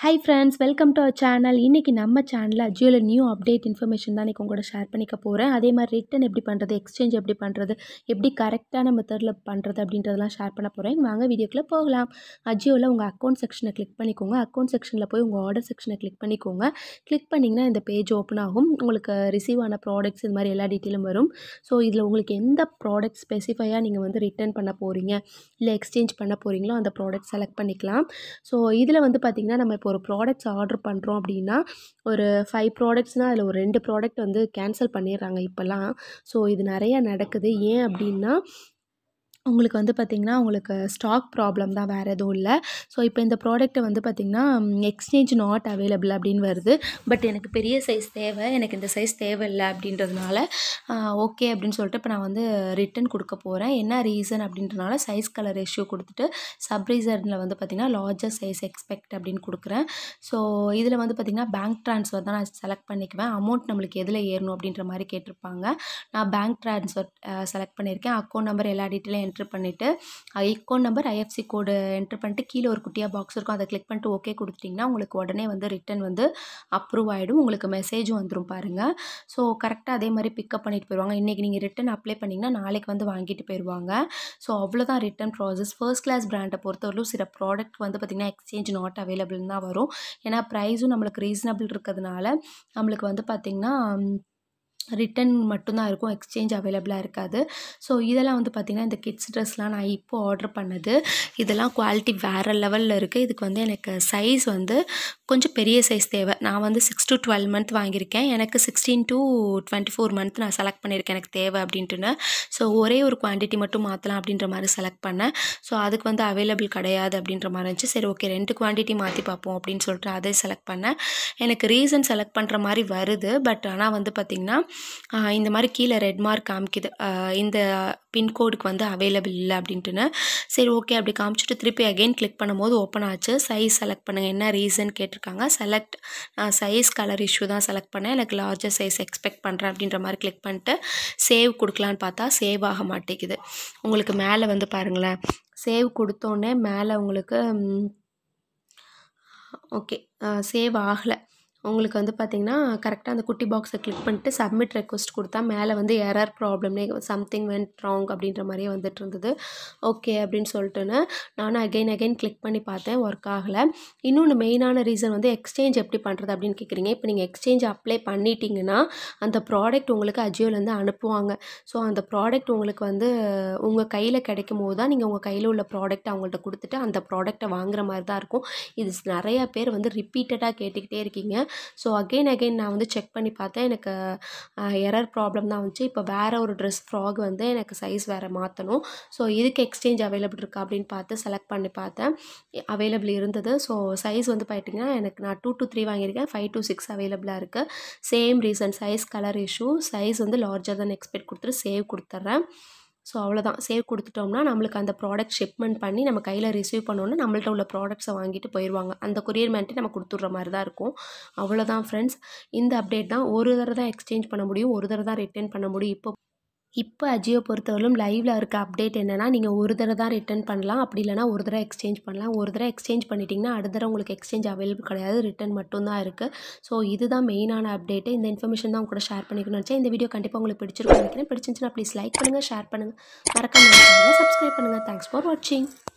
hi friends welcome to our channel இன்றைக்கி நம்ம சேனலில் அஜியோவில் நியூ அப்டேட் இன்ஃபர்மேஷன் தான் இன்றைக்கி உங்களோட ஷேர் பண்ணிக்க போகிறேன் அதே மாதிரி ரிட்டன் எப்படி பண்ணுறது எக்ஸ்சேஞ்ச் எப்படி பண்ணுறது எப்படி கரெக்டான மெத்தடில் பண்ணுறது அப்படின்றதெல்லாம் ஷேர் பண்ண போகிறேன் வாங்க வீடியோக்குள்ளே போகலாம் அஜியோவில் உங்கள் அக்கௌண்ட் செக்ஷனை கிளிக் பண்ணிக்கோங்க அக்கௌண்ட் செக்ஷனில் போய் உங்கள் ஆர்டர் செக்ஷனை கிளிக் பண்ணிக்கோங்க கிளிக் பண்ணிங்கன்னா இந்த பேஜ் ஓப்பன் ஆகும் உங்களுக்கு ரிசீவ் ஆன ப்ராடக்ட்ஸ் இது மாதிரி எல்லா டீட்டெயிலும் வரும் ஸோ இதில் உங்களுக்கு எந்த ப்ராடக்ட் ஸ்பெசிஃபையாக நீங்கள் வந்து ரிட்டர்ன் பண்ண போகிறீங்க இல்லை எக்ஸ்சேஞ்ச் பண்ண போகிறீங்களோ அந்த ப்ராடக்ட் செலக்ட் பண்ணிக்கலாம் ஸோ இதில் வந்து பார்த்திங்கன்னா நம்ம இப்போ ஒரு ப்ராடக்ட்ஸ் ஆர்டர் பண்ணுறோம் அப்படின்னா ஒரு ஃபைவ் ப்ராடக்ட்ஸ்னால் அதில் ஒரு ரெண்டு ப்ராடக்ட் வந்து கேன்சல் பண்ணிடுறாங்க இப்போல்லாம் ஸோ இது நிறையா நடக்குது ஏன் அப்படின்னா உங்களுக்கு வந்து பார்த்திங்கன்னா உங்களுக்கு ஸ்டாக் ப்ராப்ளம் தான் வேறு எதுவும் இல்லை ஸோ இப்போ இந்த ப்ராடக்ட்டை வந்து பார்த்திங்கன்னா எக்ஸ்சேஞ்ச் நாட் அவைலபிள் அப்படின்னு வருது பட் எனக்கு பெரிய சைஸ் தேவை எனக்கு இந்த சைஸ் தேவையில்லை அப்படின்றதுனால ஓகே அப்படின்னு சொல்லிட்டு இப்போ நான் வந்து ரிட்டன் கொடுக்க போகிறேன் என்ன ரீசன் அப்படின்றனால சைஸ் கலர் இஷ்யூ கொடுத்துட்டு சப் ரீசனில் வந்து பார்த்திங்கன்னா லார்ஜர் சைஸ் எக்ஸ்பெக்ட் அப்படின்னு கொடுக்குறேன் ஸோ இதில் வந்து பார்த்திங்கன்னா பேங்க் ட்ரான்ஸ்ஃபர் தான் நான் செலக்ட் பண்ணிக்குவேன் அமௌண்ட் நம்மளுக்கு எதில் ஏறணும் அப்படின்ற மாதிரி கேட்டிருப்பாங்க நான் பேங்க் ட்ரான்ஸ்ஃபர் செலக்ட் பண்ணியிருக்கேன் அக்கௌண்ட் நம்பர் எல்லா டீட்டெயிலும் என்ட்ரு பண்ணிவிட்டு account number IFSC code enter பண்ணிட்டு கீழே ஒரு குட்டியாக பாக்ஸ் இருக்கும் அதை கிளிக் பண்ணிட்டு ஓகே கொடுத்துட்டிங்கன்னா உங்களுக்கு உடனே வந்து ரிட்டன் வந்து அப்ரூவ் ஆகிடும் உங்களுக்கு மெசேஜும் வந்துடும் பாருங்கள் ஸோ கரெக்டாக அதே மாதிரி பிக்கப் பண்ணிட்டு போயிடுவாங்க இன்றைக்கி நீங்கள் ரிட்டன் அப்ளை பண்ணிங்கன்னா நாளைக்கு வந்து வாங்கிட்டு போயிடுவாங்க ஸோ அவ்வளோதான் ரிட்டன் ப்ராசஸ் ஃபர்ஸ்ட் கிளாஸ் பிராண்டை பொறுத்தவரைக்கும் சில ப்ராடக்ட் வந்து பார்த்திங்கன்னா எக்ஸ்சேஞ்ச் நாட் அவைலபிள்னு தான் வரும் ஏன்னா ப்ரைஸும் நம்மளுக்கு ரீசனபிள் இருக்கிறதுனால நம்மளுக்கு வந்து பார்த்திங்கன்னா ரிட்டன் மட்டும்தான் இருக்கும் எக்ஸ்சேஞ்ச் அவைலபிளாக இருக்காது ஸோ இதெல்லாம் வந்து பார்த்திங்கன்னா இந்த கிட்ஸ் ட்ரெஸ்லாம் நான் இப்போ ஆர்டர் பண்ணது இதெல்லாம் குவாலிட்டி வேறு லெவலில் இருக்குது இதுக்கு வந்து எனக்கு சைஸ் வந்து கொஞ்சம் பெரிய சைஸ் தேவை நான் வந்து சிக்ஸ் டு டுவெல் மந்த் வாங்கியிருக்கேன் எனக்கு sixteen to twenty four month நான் செலக்ட் பண்ணியிருக்கேன் எனக்கு தேவை அப்படின்ட்டுன்னு ஸோ ஒரே ஒரு குவான்டிட்டி மட்டும் மாற்றலாம் அப்படின்ற மாதிரி செலக்ட் பண்ணேன் ஸோ அதுக்கு வந்து அவைலபிள் கிடையாது அப்படின்ற மாதிரி இருந்துச்சு சரி ஓகே ரெண்டு குவான்டிட்டி மாற்றி பார்ப்போம் அப்படின்னு சொல்லிட்டு அதை செலக்ட் பண்ணேன் எனக்கு ரீசன் செலக்ட் பண்ணுற மாதிரி வருது பட் ஆனால் வந்து பார்த்திங்கன்னா இந்த மாதிரி கீழே ரெட் மார்க் காமிக்குது இந்த பின்கோடுக்கு வந்து அவைலபிள் இல்லை அப்படின்ட்டுன்னு சரி ஓகே அப்படி காமிச்சிட்டு திருப்பி அகெயின் கிளிக் பண்ணும்போது ஓப்பன் ஆச்சு சைஸ் செலக்ட் பண்ணுங்கள் என்ன ரீசன் கேட்டிருக்காங்க செலக்ட் நான் சைஸ் கலர் இஷ்யூ தான் செலக்ட் பண்ணேன் எனக்கு லார்ஜர் சைஸ் எக்ஸ்பெக்ட் பண்ணுறேன் அப்படின்ற மாதிரி கிளிக் பண்ணிட்டு சேவ் கொடுக்கலான்னு பார்த்தா சேவ் ஆக மாட்டேங்குது உங்களுக்கு மேலே வந்து பாருங்களேன் சேவ் கொடுத்தோன்னே மேலே உங்களுக்கு ஓகே சேவ் ஆகலை உங்களுக்கு வந்து பார்த்திங்கன்னா கரெக்டாக அந்த குட்டி பாக்ஸை கிளிக் பண்ணிட்டு சப்மிட் ரெக்வஸ்ட் கொடுத்தா மேலே வந்து எரர் ப்ராப்ளம்னே சம்திங் வென்ட் ராங் அப்படின்ற மாதிரியே வந்துட்டு இருந்தது ஓகே அப்படின்னு சொல்லிட்டுன்னு நானும் அகைன் அகைன் கிளிக் பண்ணி பார்த்தேன் ஒர்க் ஆகலை இன்னொன்று மெயினான ரீசன் வந்து எக்ஸ்சேஞ்ச் எப்படி பண்ணுறது அப்படின்னு கேட்குறீங்க இப்போ நீங்கள் எக்ஸ்சேஞ்ச் அப்ளை பண்ணிட்டீங்கன்னா அந்த ப்ராடக்ட் உங்களுக்கு அஜியோலேருந்து அனுப்புவாங்க ஸோ அந்த ப்ராடக்ட் உங்களுக்கு வந்து உங்கள் கையில் கிடைக்கும் போது தான் நீங்கள் உங்கள் கையில் உள்ள ப்ராடக்ட் அவங்கள்ட்ட கொடுத்துட்டு அந்த ப்ராடக்ட்டை வாங்குற மாதிரி தான் இருக்கும் இது நிறையா பேர் வந்து ரிப்பீட்டடாக கேட்டுக்கிட்டே இருக்கீங்க ஸோ அகெயின் அகெயின் நான் வந்து செக் பண்ணி பார்த்தேன் எனக்கு எரர் ப்ராப்ளம் தான் வந்துச்சு இப்போ வேறு ஒரு ட்ரெஸ் ஃப்ராக் வந்து எனக்கு சைஸ் வேறு மாற்றணும் ஸோ இதுக்கு எக்ஸ்சேஞ்ச் அவைலபிள் இருக்கா அப்படின்னு பார்த்து செலக்ட் பண்ணி பார்த்தேன் அவைலபிள் இருந்தது ஸோ சைஸ் வந்து பார்த்திங்கன்னா எனக்கு நான் டூ டு த்ரீ வாங்கியிருக்கேன் ஃபைவ் டு சிக்ஸ் அவைலபிளாக இருக்குது same reason size colour issue size வந்து லார்ஜர் தான் எக்ஸ்பெக்ட் கொடுத்துட்டு சேவ் கொடுத்துட்றேன் ஸோ அவ்வளோதான் சேவ் கொடுத்துட்டோம்னா நம்மளுக்கு அந்த ப்ராடக்ட் ஷிப்மெண்ட் பண்ணி நம்ம கையில் ரிசீவ் பண்ணோன்னா நம்மள்ட்ட உள்ள ப்ராடக்ட்ஸை வாங்கிட்டு போயிடுவாங்க அந்த கொரியர் மேன்ட்டு நம்ம கொடுத்துட்ற மாதிரி தான் இருக்கும் அவ்வளோதான் ஃப்ரெண்ட்ஸ் இந்த அப்டேட் தான் ஒரு தடவை தான் எக்ஸ்சேஞ்ச் பண்ண முடியும் ஒரு தடவை தான் ரிட்டர்ன் பண்ண முடியும் இப்போ இப்போ அஜியோ பொறுத்தவரையிலும் லைவில் இருக்க அப்டேட் என்னென்னா நீங்கள் ஒரு தடவை தான் ரிட்டர்ன் பண்ணலாம் அப்படி இல்லைனா ஒரு தடவை எக்ஸ்சேஞ்ச் பண்ணலாம் ஒரு தடவை எக்ஸ்சேஞ்ச் பண்ணிட்டீங்கன்னா அடுத்த தடவை உங்களுக்கு எக்ஸ்சேஞ்ச் அவைலபிள் கிடையாது ரிட்டர்ன் மட்டும்தான் இருக்குது ஸோ இதுதான் மெயினான அப்டேட்டு இந்த இன்ஃபர்மேஷன் தான் கூட ஷேர் பண்ணிக்கணும்னு நினச்சேன் இந்த வீடியோ கண்டிப்பாக உங்களுக்கு பிடிச்சிருக்கும் நினைக்கிறேன் பிடிச்சிருந்துச்சுன்னா ப்ளீஸ் லைக் பண்ணுங்கள் ஷேர் பண்ணுங்கள் மறக்காம சப்ஸ்கிரைப் பண்ணுங்கள் தேங்க்ஸ் ஃபார் வாட்சிங்